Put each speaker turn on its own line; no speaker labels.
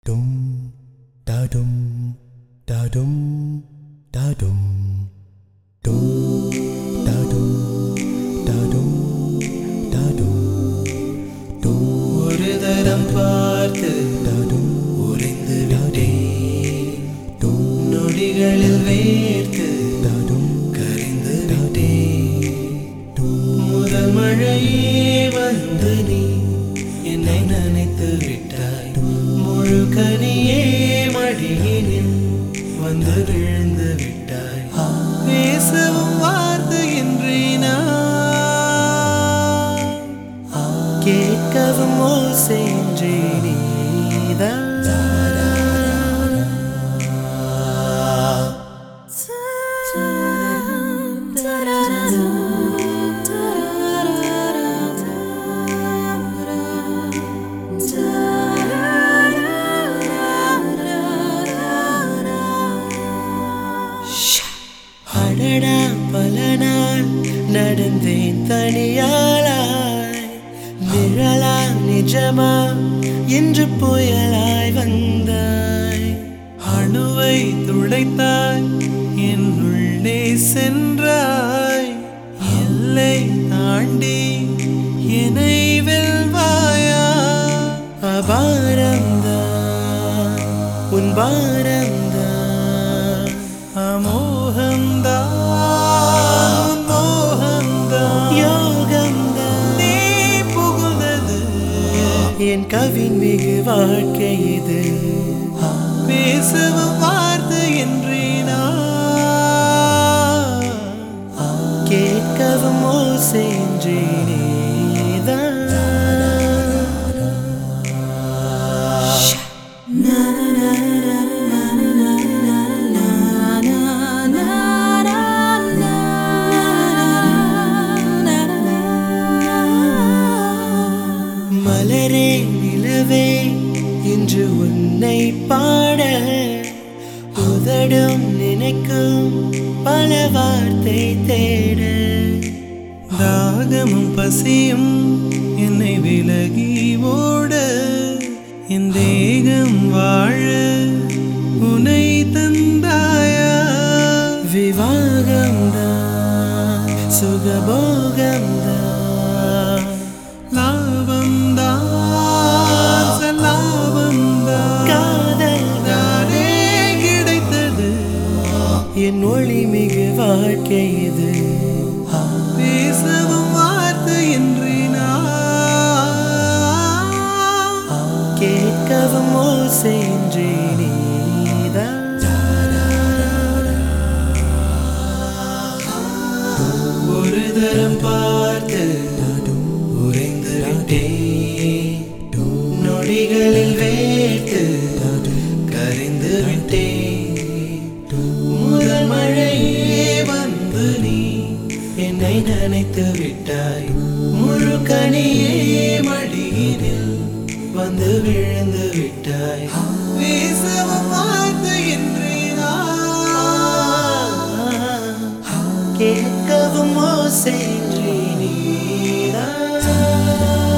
Dum da dum da dum da dum dum da dum da dum da dum dum
ஒரு தரம் பார்த்து
da-dum,
உறைந்து விட்டேன்
dum
நொடிகளில் வேர்த்து
da-dum,
கரைந்து விட்டேன்
dum
முதல் மழையே வந்து நீ என்னை நினைத்து விட்டாய் முழு கனியே மடியினில் வந்து விழுந்து விட்டாய் பேசவும் வார்த்தை இன்றி நான் கேட்கவும் ஓசையின்றி நீதான் அடடா பல நாள் நடந்தேன் தனியாளாய் நிழலா நிஜமா என்று புயலாய் வந்தாய் அணுவை துடைத்தாய் என் உள்ளே சென்றாய் எல்லை தாண்டி என்னை வெல்வாயா அபாரம்தான் உன் பாரம்தான் அமோகம்தான் மோகம்தான் யோகம்தான் நீ புகுந்தது என் கவின் மிகு வாழ்க்கை இது பேசவும் வார்த்தை என்று நான் கேட்கவும் ஓசை என்று நீதான் மலரே நிலவே இன்று உன்னை பாட உதடும் நினைக்கும் பல வார்த்தை தேட தாகமும் பசியும் என்னை விலகி ஓட என் தேகம் வாழ உனை தந்தாயா விவாகம்தான் சுகபோகம்தான் லாபம்தான் லாபம்தான் காதல் தானே கிடைத்தது என் ஒளி மிகு வாழ்க்கை இது பேசவும் வார்த்தை என்று நான் கேட்கவும் ஓசை என்று நீதான் ஒரு தரம் பார்த்து உறைந்து விட்டேன் நொடிகளில் வேர்த்து கரைந்து விட்டேன் முதல் மழையே வந்து நீ என்னை நினைத்து விட்டாய் முழு கனியே மடியினில் வந்து விழுந்து விட்டாய் பேசவும் வார்த்தை என்று நான் கேட்கவும் ஓசை நீதான்